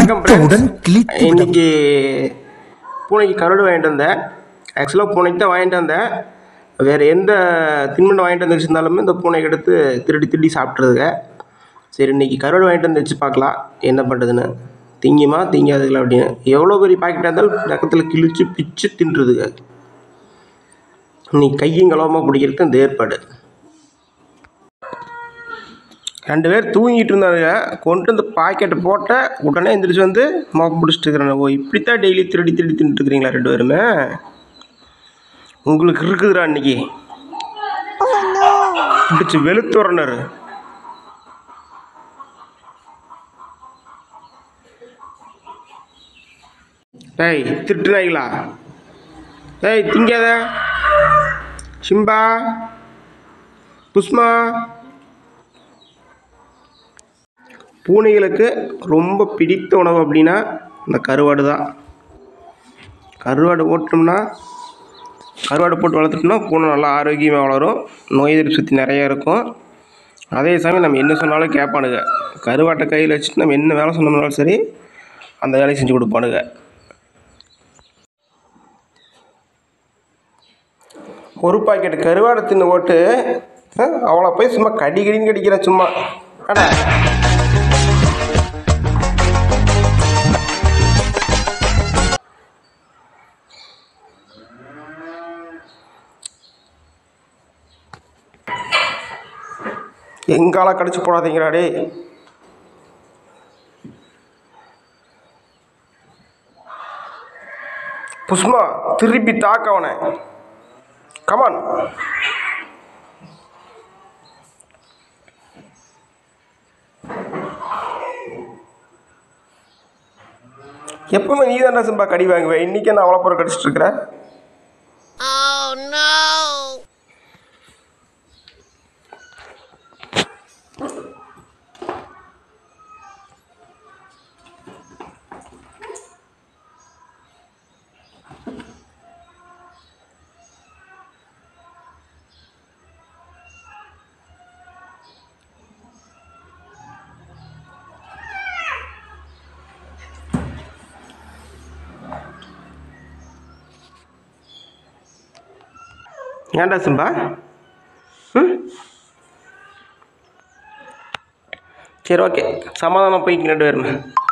வணக்கம் friends. கிழித்தவுடன் கிழித்து விடும். இன்னைக்கு பூனைக்கு கருடு வாங்கிட்டு வந்தேன் ஆக்சுவலாக பூனைக்கு தான் வாங்கிட்டு வந்தேன் வேறு எந்த தின்பண்டம் வாங்கிட்டு வந்து வச்சுருந்தாலுமே இந்த பூனைக்கு எடுத்து திருடி திருடி சாப்பிட்ருதுங்க சரி இன்னைக்கு கருடு வாங்கிட்டு வந்து வச்சு பார்க்கலாம் என்ன பண்ணுறதுன்னு திங்குமா திங்காதுங்களா அப்படின்னு எவ்வளோ பெரிய பாக்கெட்டாக இருந்தாலும் பக்கத்தில் கிழிச்சு பிச்சு தின்றுதுங்க இன்னைக்கு கையும் கலவமாக பிடிக்கிறதுக்கு இந்த ஏற்பாடு ரெண்டு பேர் தூங்கிட்டு இருந்தாருங்க கொண்டு வந்து பாக்கெட்டை போட்ட உடனே எந்திரிச்சு வந்து மோப்ப பிடிச்சிட்டு இருக்கிறாங்க ஓ இப்படித்தான் டெய்லி திருடி திருடி தின்னுட்டு இருக்கிறீங்களா ரெண்டு பேருமே உங்களுக்கு இருக்குதுடா இன்னைக்கு பிடிச்சி வெளுத்துறனர் டேய் திருட்டுனாய்களா டேய் திங்காத சிம்பா புஷ்மா பூனைகளுக்கு ரொம்ப பிடித்த உணவு அப்படின்னா இந்த கருவாடு தான் கருவாடு போட்டோம்னா கருவாடு போட்டு வளர்த்துட்டோம்னா பூனை நல்லா ஆரோக்கியமாக வளரும் நோய் எதிர்ப்பு சக்தி நிறையா இருக்கும் அதே சமயம் நம்ம என்ன சொன்னாலும் கேட்பானுங்க கருவாட்டை கையில் வச்சுட்டு நம்ம என்ன வேலை சொன்னோம்னாலும் சரி அந்த வேலையை செஞ்சு கொடுப்பானுங்க ஒரு பாக்கெட் கருவாடை தின்னு போட்டு அவளை போய் சும்மா கடி கடின்னு கடிக்கிறேன் சும்மா அடா எங்கால கடிச்சு போடாதீங்கடா டேய் புஷ்மா திருப்பி தாக்க அவனை கமான் எப்பவுமே நீ தானே சிம்பா கடி வாங்குவேன் இன்னைக்கு நான் அவ்வளோ பொருள் கடிச்சிட்டு இருக்கிறேன் Oh no! ஏன்டா சிம்பா ம் சரி ஓகே சமாதானம் போய்க்கு ரெண்டு பேருமே